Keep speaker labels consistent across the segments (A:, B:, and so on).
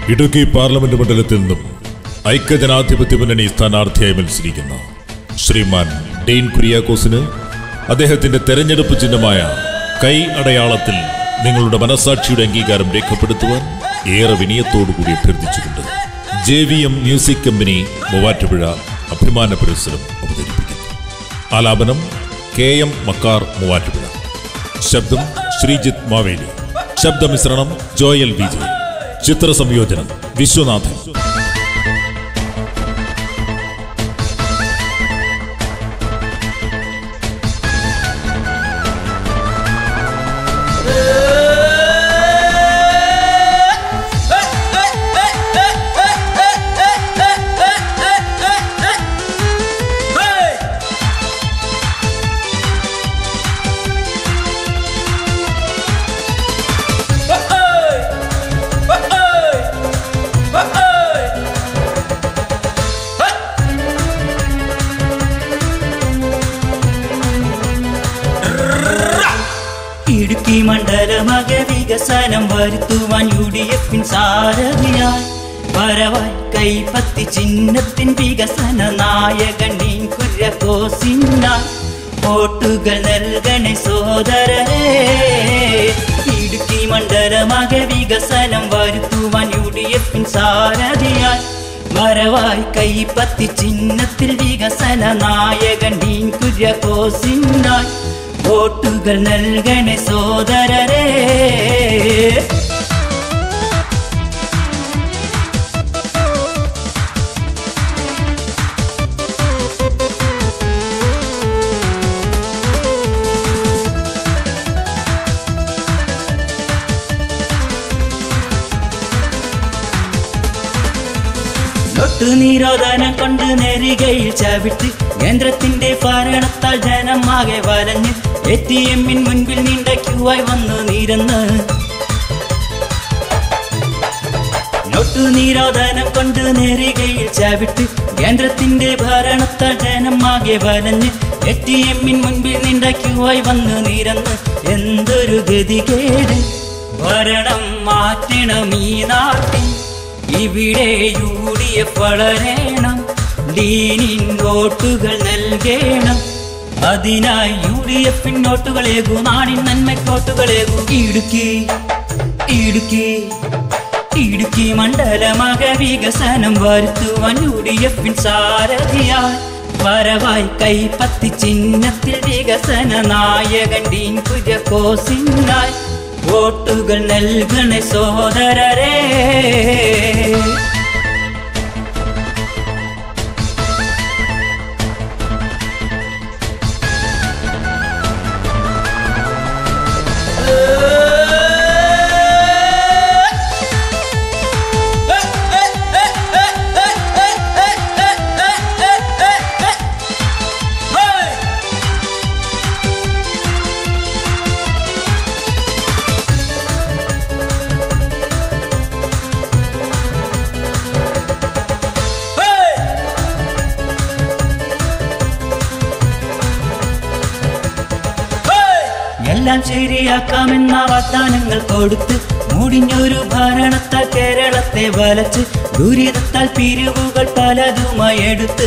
A: Idukki parliament മണ്ഡലത്തിൽ നിന്നും ഐക്യജനാധിപത്യ മുന്നണി സ്ഥാനാർത്ഥിയായി മത്സരിക്കുന്ന ശ്രീമാൻ ഡെയിൻ കുര്യാക്കോസിന് അദ്ദേഹത്തിന്റെ തെരഞ്ഞെടുപ്പ് ചിഹ്നമായ കൈ അടയാളത്തിൽ നിങ്ങളുടെ മനസാക്ഷിയുടെ അംഗീകാരം രേഖപ്പെടുത്തുവാൻ ഏറെ വിനയത്തോടുകൂടി അഭ്യർത്ഥിച്ചുകൊണ്ട് J V M music company Muvattupuzha അഭിമാന പുരസ്സരം അവതരിപ്പിക്കുന്നു ആലാപനം കെ എം മക്കാർ മൂവാറ്റുപുഴ ശബ്ദം ശ്രീജിത്ത് മാവേലി ശബ്ദമിശ്രണം ജോയൽ വിജയ് ചിത്ര സംയോജനം വിശ്വനാഥൻ
B: ഇടുക്കി മണ്ഡലമക വികസനം വരുത്തുവാൻ യു ഡി എഫിൻ സാരഥിയായി വരവായി കൈപ്പത്തി ചിഹ്നത്തിൻ വികസന നായകൻ നീൻ കുര്യക്കോസിനായി വോട്ടുകൾ നൽകണേ സോദരരേ ഇടുക്കി മണ്ഡലമക വികസനം വരുത്തുവാൻ യു ഡി എഫിൻ സാരഥിയായി വരവായി കൈപ്പത്തി ചിഹ്നത്തിൽ വികസന നായകൻ നീൻ കുര്യക്കോസിനായി വോട്ടുകൾ നൽകണേ സോദരരേ നോട്ടു നിരോധനം കൊണ്ട് നെറികയിൽ ചവിട്ടി കേന്ദ്രത്തിന്റെ ഭരണത്താൽ ജനമാകെ വലഞ്ഞ് എ ടി എമ്മിൻ മുൻപിൽ നീണ്ട ക്യൂവായി വന്നു നിരന്ന് നോട്ടു നിരോധനം കൊണ്ട് നെറികയിൽ ചവിട്ടി കേന്ദ്രത്തിന്റെ ഭരണത്താൽ ജനമാകെ വലഞ്ഞ് എ ടി എമ്മിൻ മുൻപിൽ നീണ്ട ക്യൂവായി വന്നു നിരന്ന് എന്തൊരു ഗതികേട് ഭരണം മാറ്റണം ഈ നാട്ടിൽ ഇവിടെ യു ഡി എഫ് വളരണം ഡീനിൻ വോട്ടുകൾ നൽകണം അതിനായി യു ഡി എഫിൻ നോട്ടുകളേകൂ നാടിൻ നന്മക്കോട്ടുകളേകൂ ഇടുക്കി ഇടുക്കി ഇടുക്കി മണ്ഡലമക വികസനം വരുത്തുവാൻ യു ഡി എഫിൻ സാരഥിയായി വരവായി കൈപ്പത്തി ചിഹ്നത്തിൽ വികസന നായകൻ ഡീൻ കുര്യക്കോസിനായി വോട്ടുകൾ നൽകണേ സോദരരേ എല്ലാം ശരിയാക്കാമെന്ന വാഗ്ദാനങ്ങൾ കൊടുത്ത് മുടിഞ്ഞൊരു ഭരണത്താൽ കേരളത്തെ വലച്ച് ദുരിതത്താൽ പിരിവുകൾ പലതുമായി എടുത്ത്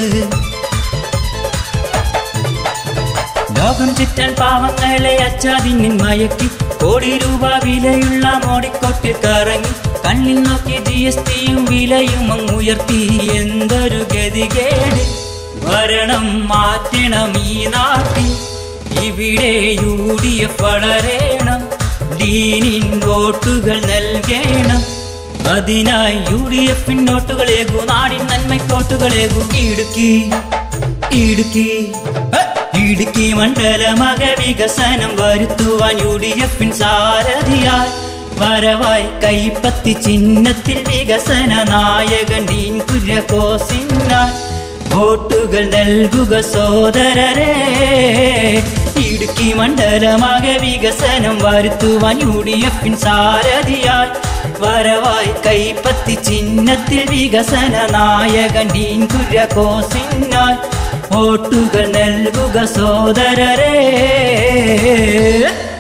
B: ലോകം ചുറ്റാൻ പാവങ്ങളെ അച്ചാതിന്നിൻ മയക്കി കോടി രൂപ വിലയുള്ള മോടിക്കൊട്ടിൽ കറങ്ങി കണ്ണിൽ നോക്കി ജി എസ് ടിയും വിലയും അങ്ങുയർത്തി എന്തൊരു ഗതികേട് ഭരണം മാറ്റണം ഈ നാട്ടിൽ ഇവിടെ യു ഡി എഫ് വളരണം ഡീനിൻ വോട്ടുകൾ നൽകണം അതിനായി യു ഡി എഫിൻ നോട്ടുകളേകൂ നാടിൻ നന്മക്കോട്ടുകളേകൂ ഇടുക്കി ഇടുക്കി ഹ! ഇടുക്കി മണ്ഡലമക വികസനം വരുത്തുവാൻ യു ഡി എഫിൻ സാരഥിയായി വരവായി കൈപ്പത്തി ചിഹ്നത്തിൽ വികസന നായകൻ ഡീൻ കുര്യക്കോസിനായി വോട്ടുകൾ നൽകുക സോദരരേ ഇടുക്കി മണ്ഡലമാകെ വികസനം വരുത്തുവാൻ യു ഡി എഫിൻ സാരഥിയായി വരവായി കൈപ്പത്തി ചിഹ്നത്തിൽ വികസന നായകൻ ഡീൻ കുര്യക്കോസിനായി വോട്ടുകൾ നൽകുക സോദരരേ